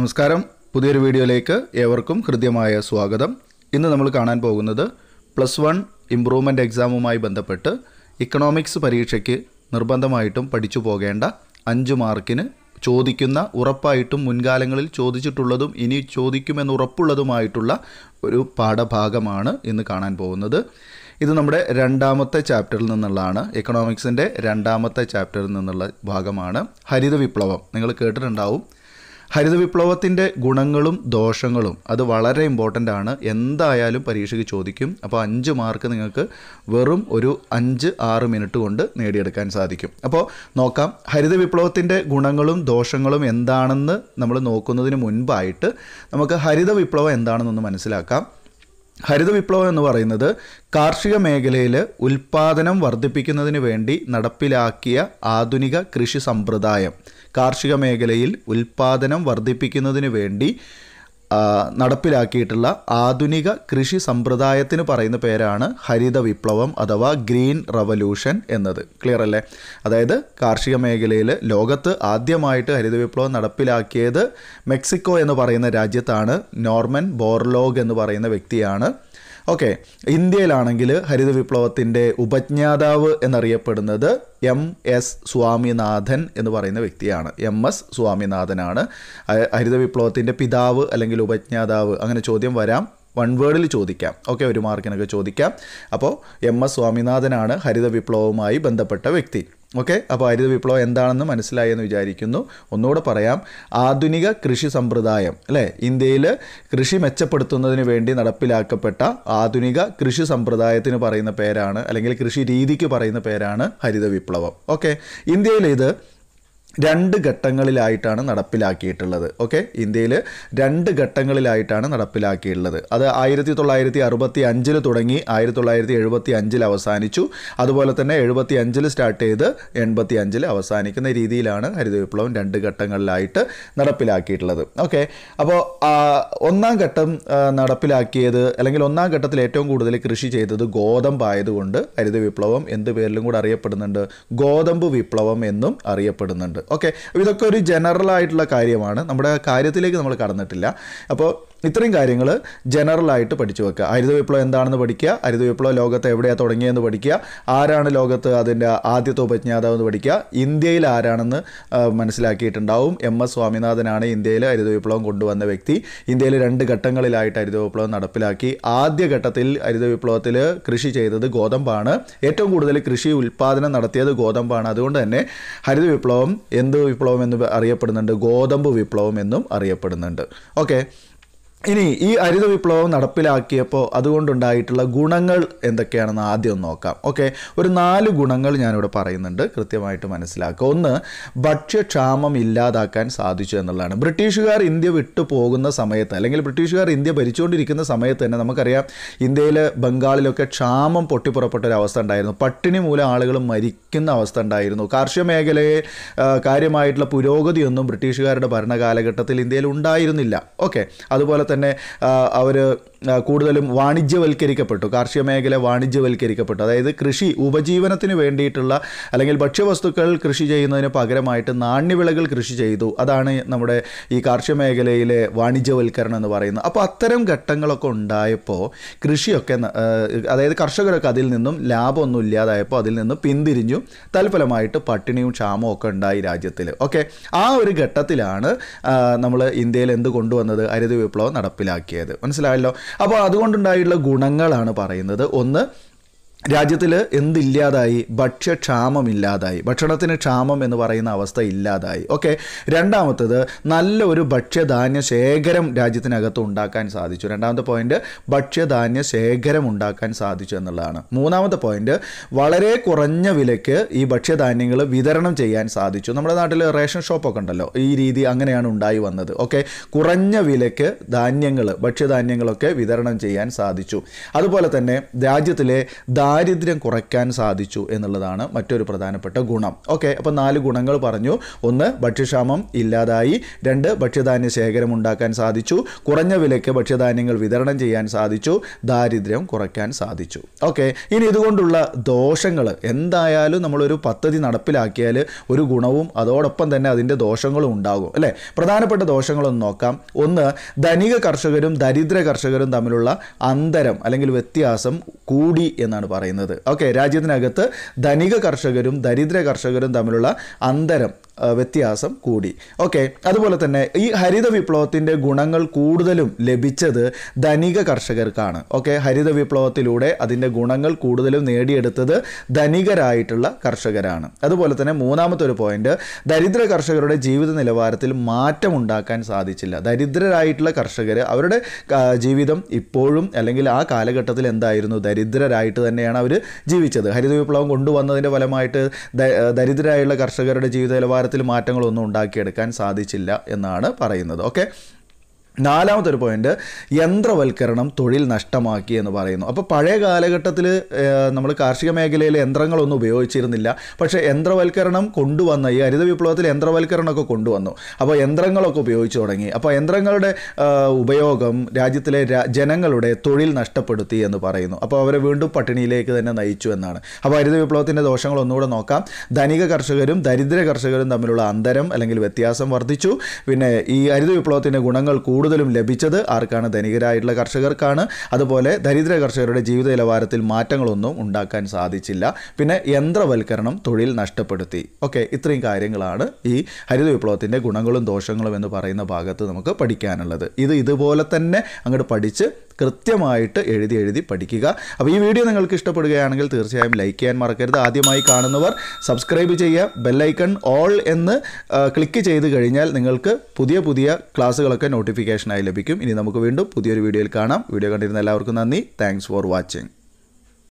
നമസ്കാരം പുതിയൊരു വീഡിയോയിലേക്ക് ഏവർക്കും ഹൃദ്യമായ സ്വാഗതം ഇന്ന് നമ്മൾ കാണാൻ പോകുന്നത് പ്ലസ് വൺ ഇംപ്രൂവ്മെൻ്റ് എക്സാമുമായി ബന്ധപ്പെട്ട് ഇക്കണോമിക്സ് പരീക്ഷയ്ക്ക് നിർബന്ധമായിട്ടും പഠിച്ചു പോകേണ്ട അഞ്ച് മാർക്കിന് ചോദിക്കുന്ന ഉറപ്പായിട്ടും മുൻകാലങ്ങളിൽ ചോദിച്ചിട്ടുള്ളതും ഇനി ചോദിക്കുമെന്ന് ഉറപ്പുള്ളതുമായിട്ടുള്ള ഒരു പാഠഭാഗമാണ് ഇന്ന് കാണാൻ പോകുന്നത് ഇത് നമ്മുടെ രണ്ടാമത്തെ ചാപ്റ്ററിൽ നിന്നുള്ളതാണ് എക്കണോമിക്സിൻ്റെ രണ്ടാമത്തെ ചാപ്റ്ററിൽ നിന്നുള്ള ഭാഗമാണ് ഹരിത വിപ്ലവം നിങ്ങൾ കേട്ടിട്ടുണ്ടാവും ഹരിത വിപ്ലവത്തിൻ്റെ ഗുണങ്ങളും ദോഷങ്ങളും അത് വളരെ ഇമ്പോർട്ടൻ്റ് ആണ് എന്തായാലും പരീക്ഷയ്ക്ക് ചോദിക്കും അപ്പോൾ അഞ്ച് മാർക്ക് നിങ്ങൾക്ക് വെറും ഒരു അഞ്ച് ആറ് മിനിറ്റ് കൊണ്ട് നേടിയെടുക്കാൻ സാധിക്കും അപ്പോൾ നോക്കാം ഹരിത വിപ്ലവത്തിൻ്റെ ഗുണങ്ങളും ദോഷങ്ങളും എന്താണെന്ന് നമ്മൾ നോക്കുന്നതിന് മുൻപായിട്ട് നമുക്ക് ഹരിത വിപ്ലവം എന്താണെന്നൊന്ന് മനസ്സിലാക്കാം ഹരിത വിപ്ലവം എന്ന് പറയുന്നത് കാർഷിക മേഖലയിൽ ഉൽപാദനം വർദ്ധിപ്പിക്കുന്നതിന് വേണ്ടി നടപ്പിലാക്കിയ ആധുനിക കൃഷി സമ്പ്രദായം കാർഷിക മേഖലയിൽ ഉൽപാദനം വർദ്ധിപ്പിക്കുന്നതിന് വേണ്ടി ആ, നടപ്പിലാക്കിയിട്ടുള്ള ആധുനിക കൃഷി സമ്പ്രദായത്തിന് പറയുന്ന പേരാണ് ഹരിത വിപ്ലവം അഥവാ ഗ്രീൻ റവല്യൂഷൻ എന്നത് ക്ലിയർ അല്ലേ അതായത് കാർഷിക മേഖലയിൽ ലോകത്ത് ആദ്യമായിട്ട് ഹരിത വിപ്ലവം നടപ്പിലാക്കിയത് മെക്സിക്കോ എന്ന് പറയുന്ന രാജ്യത്താണ് നോർമൻ ബോർലോഗ് എന്ന് പറയുന്ന വ്യക്തിയാണ് ഓക്കെ ഇന്ത്യയിലാണെങ്കിൽ ഹരിത വിപ്ലവത്തിൻ്റെ ഉപജ്ഞാതാവ് എന്നറിയപ്പെടുന്നത് എം എസ് സ്വാമിനാഥൻ എന്ന് പറയുന്ന വ്യക്തിയാണ് എം എസ് സ്വാമിനാഥനാണ് ഹ- ഹരിത വിപ്ലവത്തിൻ്റെ പിതാവ് അല്ലെങ്കിൽ ഉപജ്ഞാതാവ് അങ്ങനെ ചോദ്യം വരാം വൺ വേർഡിൽ ചോദിക്കാം ഓക്കെ ഒരു മാർക്കിനൊക്കെ ചോദിക്കാം അപ്പോൾ എം എസ് സ്വാമിനാഥനാണ് ഹരിത വിപ്ലവവുമായി ബന്ധപ്പെട്ട വ്യക്തി ഓക്കെ അപ്പോൾ ഹരിത വിപ്ലവം എന്താണെന്ന് മനസ്സിലായി എന്ന് വിചാരിക്കുന്നു ഒന്നുകൂടെ പറയാം ആധുനിക കൃഷി സമ്പ്രദായം അല്ലേ ഇന്ത്യയിൽ കൃഷി മെച്ചപ്പെടുത്തുന്നതിന് വേണ്ടി നടപ്പിലാക്കപ്പെട്ട ആധുനിക കൃഷി സമ്പ്രദായത്തിന് പറയുന്ന പേരാണ് അല്ലെങ്കിൽ കൃഷി രീതിക്ക് പറയുന്ന പേരാണ് ഹരിത വിപ്ലവം ഓക്കെ ഇന്ത്യയിൽ ഇത് രണ്ട് ഘട്ടങ്ങളിലായിട്ടാണ് നടപ്പിലാക്കിയിട്ടുള്ളത് ഓക്കെ ഇന്ത്യയിൽ രണ്ട് ഘട്ടങ്ങളിലായിട്ടാണ് നടപ്പിലാക്കിയിട്ടുള്ളത് അത് ആയിരത്തി തൊള്ളായിരത്തി അറുപത്തി അഞ്ചിൽ തുടങ്ങി ആയിരത്തി തൊള്ളായിരത്തി എഴുപത്തി അഞ്ചിൽ അവസാനിച്ചു അതുപോലെ തന്നെ എഴുപത്തി അഞ്ചിൽ സ്റ്റാർട്ട് ചെയ്ത് എൺപത്തി അഞ്ചിൽ അവസാനിക്കുന്ന രീതിയിലാണ് ഹരിത വിപ്ലവം രണ്ട് ഘട്ടങ്ങളിലായിട്ട് നടപ്പിലാക്കിയിട്ടുള്ളത് ഓക്കെ അപ്പോൾ ഒന്നാം ഘട്ടം ആ, നടപ്പിലാക്കിയത് അല്ലെങ്കിൽ ഒന്നാം ഘട്ടത്തിൽ ഏറ്റവും കൂടുതൽ കൃഷി ചെയ്തത് ഗോതമ്പായതുകൊണ്ട് ഹരിത വിപ്ലവം എന്ത് പേരിലും കൂടെ അറിയപ്പെടുന്നുണ്ട് ഗോതമ്പ് വിപ്ലവം എന്നും അറിയപ്പെടുന്നുണ്ട് ഓക്കെ ഇതൊക്കെ ഒരു ജനറൽ ആയിട്ടുള്ള കാര്യമാണ് നമ്മുടെ കാര്യത്തിലേക്ക് നമ്മൾ കടന്നിട്ടില്ല അപ്പോൾ ഇത്രയും കാര്യങ്ങൾ ജനറലായിട്ട് പഠിച്ചു വെക്കുക ഹരിത വിപ്ലവം എന്താണെന്ന് പഠിക്കുക ഹരിത വിപ്ലവം ലോകത്ത് എവിടെയാണ് തുടങ്ങിയതെന്ന് പഠിക്കുക ആരാണ് ലോകത്ത് അതിൻ്റെ ആദ്യത്തെ ഉപജ്ഞാതാവ് എന്ന് പഠിക്കുക ഇന്ത്യയിൽ ആരാണെന്ന് ആ, മനസ്സിലാക്കിയിട്ടുണ്ടാവും എം എസ് സ്വാമിനാഥനാണ് ഇന്ത്യയിൽ ഹരിത വിപ്ലവം കൊണ്ടുവന്ന വ്യക്തി ഇന്ത്യയിൽ രണ്ട് ഘട്ടങ്ങളിലായിട്ട് ഹരിത വിപ്ലവം നടപ്പിലാക്കി ആദ്യ ഘട്ടത്തിൽ ഹരിത വിപ്ലവത്തിൽ കൃഷി ചെയ്തത് ഗോതമ്പാണ് ഏറ്റവും കൂടുതൽ കൃഷി ഉൽപ്പാദനം നടത്തിയത് ഗോതമ്പാണ് അതുകൊണ്ട് തന്നെ ഹരിത വിപ്ലവം എന്ത് വിപ്ലവം എന്ന് അറിയപ്പെടുന്നുണ്ട് ഗോതമ്പ് വിപ്ലവം എന്നും അറിയപ്പെടുന്നുണ്ട് ഓക്കെ ഇനി ഈ ഹരിത വിപ്ലവം നടപ്പിലാക്കിയപ്പോൾ അതുകൊണ്ടുണ്ടായിട്ടുള്ള ഗുണങ്ങൾ എന്തൊക്കെയാണെന്ന് ആദ്യം ഒന്ന് നോക്കാം ഓക്കെ ഒരു നാല് ഗുണങ്ങൾ ഞാനിവിടെ പറയുന്നുണ്ട് കൃത്യമായിട്ട് മനസ്സിലാക്കുക ഒന്ന് ഭക്ഷ്യക്ഷാമം ഇല്ലാതാക്കാൻ സാധിച്ചു എന്നുള്ളതാണ് ബ്രിട്ടീഷുകാർ ഇന്ത്യ വിട്ടു പോകുന്ന സമയത്ത് അല്ലെങ്കിൽ ബ്രിട്ടീഷുകാർ ഇന്ത്യ ഭരിച്ചുകൊണ്ടിരിക്കുന്ന സമയത്ത് തന്നെ നമുക്കറിയാം ഇന്ത്യയിൽ ബംഗാളിലൊക്കെ ക്ഷാമം പൊട്ടിപ്പുറപ്പെട്ട ഒരു അവസ്ഥ ഉണ്ടായിരുന്നു പട്ടിണി മൂലം ആളുകൾ മരിക്കുന്ന അവസ്ഥ ഉണ്ടായിരുന്നു കാർഷിക മേഖലയെ ആ, കാര്യമായിട്ടുള്ള പുരോഗതിയൊന്നും ബ്രിട്ടീഷുകാരുടെ ഭരണകാലഘട്ടത്തിൽ ഇന്ത്യയിൽ ഉണ്ടായിരുന്നില്ല ഓക്കെ അതുപോലെ തന്നെ അവർ കൂടുതലും വാണിജ്യവൽക്കരിക്കപ്പെട്ടു കാർഷിക മേഖല വാണിജ്യവൽക്കരിക്കപ്പെട്ടു അതായത് കൃഷി ഉപജീവനത്തിന് വേണ്ടിയിട്ടുള്ള അല്ലെങ്കിൽ ഭക്ഷ്യവസ്തുക്കൾ കൃഷി ചെയ്യുന്നതിന് പകരമായിട്ട് നാണ്യവിളകൾ കൃഷി ചെയ്തു അതാണ് നമ്മുടെ ഈ കാർഷിക മേഖലയിലെ വാണിജ്യവൽക്കരണം എന്ന് പറയുന്നത് അപ്പോൾ അത്തരം ഘട്ടങ്ങളൊക്കെ ഉണ്ടായപ്പോൾ കൃഷിയൊക്കെ ന- ഏഹ് അതായത് കർഷകരൊക്കെ അതിൽ നിന്നും ലാഭമൊന്നും ഇല്ലാതായപ്പോൾ അതിൽ നിന്ന് പിന്തിരിഞ്ഞു തൽഫലമായിട്ട് പട്ടിണിയും ക്ഷാമവും ഒക്കെ ഉണ്ടായി രാജ്യത്തിൽ ഓക്കെ ആ ഒരു ഘട്ടത്തിലാണ് നമ്മൾ ഇന്ത്യയിൽ എന്ത് കൊണ്ടുവന്നത് ഹരിത വിപ്ലവം നടപ്പിലാക്കിയത് മനസ്സിലായല്ലോ അപ്പോൾ അതുകൊണ്ടുണ്ടായിട്ടുള്ള ഗുണങ്ങളാണ് പറയുന്നത് ഒന്ന് രാജ്യത്തിൽ എന്തില്ലാതായി ഭക്ഷ്യക്ഷാമം ഇല്ലാതായി ഭക്ഷണത്തിന് ക്ഷാമം എന്ന് പറയുന്ന അവസ്ഥ ഇല്ലാതായി ഓക്കെ രണ്ടാമത്തത് നല്ല ഒരു ഭക്ഷ്യധാന്യ ശേഖരം രാജ്യത്തിനകത്ത് ഉണ്ടാക്കാൻ സാധിച്ചു രണ്ടാമത്തെ പോയിന്റ് ഭക്ഷ്യധാന്യ ശേഖരം ഉണ്ടാക്കാൻ സാധിച്ചു എന്നുള്ളതാണ് മൂന്നാമത്തെ പോയിന്റ് വളരെ കുറഞ്ഞ വിലയ്ക്ക് ഈ ഭക്ഷ്യധാന്യങ്ങൾ വിതരണം ചെയ്യാൻ സാധിച്ചു നമ്മുടെ നാട്ടിൽ റേഷൻ ഷോപ്പൊക്കെ ഉണ്ടല്ലോ ഈ രീതി അങ്ങനെയാണ് ഉണ്ടായി വന്നത് ഓക്കെ കുറഞ്ഞ വിലയ്ക്ക് ധാന്യങ്ങൾ ഭക്ഷ്യധാന്യങ്ങളൊക്കെ വിതരണം ചെയ്യാൻ സാധിച്ചു അതുപോലെ തന്നെ രാജ്യത്തിലെ ധാ ദാരിദ്ര്യം കുറയ്ക്കാൻ സാധിച്ചു എന്നുള്ളതാണ് മറ്റൊരു പ്രധാനപ്പെട്ട ഗുണം ഓക്കെ അപ്പോൾ നാല് ഗുണങ്ങൾ പറഞ്ഞു ഒന്ന് ഭക്ഷ്യക്ഷാമം ഇല്ലാതായി രണ്ട് ഭക്ഷ്യധാന്യ ശേഖരം ഉണ്ടാക്കാൻ സാധിച്ചു കുറഞ്ഞ വിലയ്ക്ക് ഭക്ഷ്യധാന്യങ്ങൾ വിതരണം ചെയ്യാൻ സാധിച്ചു ദാരിദ്ര്യം കുറയ്ക്കാൻ സാധിച്ചു ഓക്കെ ഇനി ഇതുകൊണ്ടുള്ള ദോഷങ്ങൾ എന്തായാലും നമ്മളൊരു പദ്ധതി നടപ്പിലാക്കിയാൽ ഒരു ഗുണവും അതോടൊപ്പം തന്നെ അതിൻ്റെ ദോഷങ്ങളും ഉണ്ടാകും അല്ലേ പ്രധാനപ്പെട്ട ദോഷങ്ങളൊന്ന് നോക്കാം ഒന്ന് ധനിക കർഷകരും ദരിദ്ര കർഷകരും തമ്മിലുള്ള അന്തരം അല്ലെങ്കിൽ വ്യത്യാസം കൂടി എന്നാണ് പറയുന്നത് ഓക്കെ രാജ്യത്തിനകത്ത് ധനിക കർഷകരും ദരിദ്ര കർഷകരും തമ്മിലുള്ള അന്തരം ആ, വ്യത്യാസം കൂടി ഓക്കെ അതുപോലെ തന്നെ ഈ ഹരിത വിപ്ലവത്തിൻ്റെ ഗുണങ്ങൾ കൂടുതലും ലഭിച്ചത് ധനിക കർഷകർക്കാണ് ഓക്കെ ഹരിത വിപ്ലവത്തിലൂടെ അതിൻ്റെ ഗുണങ്ങൾ കൂടുതലും നേടിയെടുത്തത് ധനികരായിട്ടുള്ള കർഷകരാണ് അതുപോലെ തന്നെ മൂന്നാമത്തെ ഒരു പോയിന്റ് ദരിദ്ര കർഷകരുടെ ജീവിത നിലവാരത്തിൽ മാറ്റം ഉണ്ടാക്കാൻ സാധിച്ചില്ല ദരിദ്രരായിട്ടുള്ള കർഷകർ അവരുടെ ആ, ജീവിതം ഇപ്പോഴും അല്ലെങ്കിൽ ആ കാലഘട്ടത്തിൽ എന്തായിരുന്നു ദരിദ്രരായിട്ട് തന്നെയാണ് അവർ ജീവിച്ചത് ഹരിത വിപ്ലവം കൊണ്ടുവന്നതിൻ്റെ ഫലമായിട്ട് ദ- ദരിദ്രരായുള്ള കർഷകരുടെ ജീവിത നിലവാരത്തിൽ മാറ്റങ്ങളൊന്നും ഉണ്ടാക്കിയെടുക്കാൻ സാധിച്ചില്ല എന്നാണ് പറയുന്നത് ഓക്കെ നാലാമത്തെ ഒരു പോയിന്റ് യന്ത്രവൽക്കരണം തൊഴിൽ നഷ്ടമാക്കി എന്ന് പറയുന്നു അപ്പോൾ പഴയ കാലഘട്ടത്തിൽ നമ്മൾ കാർഷിക മേഖലയിൽ യന്ത്രങ്ങളൊന്നും ഉപയോഗിച്ചിരുന്നില്ല പക്ഷേ യന്ത്രവൽക്കരണം കൊണ്ടുവന്ന ഈ ഹരിത വിപ്ലവത്തിൽ യന്ത്രവൽക്കരണമൊക്കെ കൊണ്ടുവന്നു അപ്പോൾ യന്ത്രങ്ങളൊക്കെ ഉപയോഗിച്ചു തുടങ്ങി അപ്പോൾ യന്ത്രങ്ങളുടെ ആ, ഉപയോഗം രാജ്യത്തിലെ രാ- ജനങ്ങളുടെ തൊഴിൽ നഷ്ടപ്പെടുത്തി എന്ന് പറയുന്നു അപ്പോൾ അവരെ വീണ്ടും പട്ടിണിയിലേക്ക് തന്നെ നയിച്ചു എന്നാണ് അപ്പോൾ ഹരിത വിപ്ലവത്തിൻ്റെ ദോഷങ്ങൾ ഒന്നുകൂടെ നോക്കാം ധനിക കർഷകരും ദരിദ്ര കർഷകരും തമ്മിലുള്ള അന്തരം അല്ലെങ്കിൽ വ്യത്യാസം വർദ്ധിച്ചു പിന്നെ ഈ ഹരിത വിപ്ലവത്തിൻ്റെ ഗുണങ്ങൾ കൂടുതലും ലഭിച്ചത് ആർക്കാണ് ധനികരായിട്ടുള്ള കർഷകർക്കാണ് അതുപോലെ ദരിദ്ര കർഷകരുടെ ജീവിത നിലവാരത്തിൽ മാറ്റങ്ങളൊന്നും ഉണ്ടാക്കാൻ സാധിച്ചില്ല പിന്നെ യന്ത്രവൽക്കരണം തൊഴിൽ നഷ്ടപ്പെടുത്തി ഓക്കെ ഇത്രയും കാര്യങ്ങളാണ് ഈ ഹരിത വിപ്ലവത്തിൻ്റെ ഗുണങ്ങളും ദോഷങ്ങളും എന്ന് പറയുന്ന ഭാഗത്ത് നമുക്ക് പഠിക്കാനുള്ളത് ഇത് ഇതുപോലെ തന്നെ അങ്ങോട്ട് പഠിച്ച് കൃത്യമായിട്ട് എഴുതി എഴുതി പഠിക്കുക അപ്പോൾ ഈ വീഡിയോ നിങ്ങൾക്ക് ഇഷ്ടപ്പെടുകയാണെങ്കിൽ തീർച്ചയായും ലൈക്ക് ചെയ്യാൻ മറക്കരുത് ആദ്യമായി കാണുന്നവർ സബ്സ്ക്രൈബ് ചെയ്യുക ബെല്ലൈക്കൺ ഓൾ എന്ന് ആ, ക്ലിക്ക് ചെയ്ത് കഴിഞ്ഞാൽ നിങ്ങൾക്ക് പുതിയ പുതിയ ക്ലാസ്സുകളൊക്കെ നോട്ടിഫിക്കേഷനായി ലഭിക്കും ഇനി നമുക്ക് വീണ്ടും പുതിയൊരു വീഡിയോയിൽ കാണാം വീഡിയോ കണ്ടിരുന്ന എല്ലാവർക്കും നന്ദി താങ്ക്സ് ഫോർ വാച്ചിങ്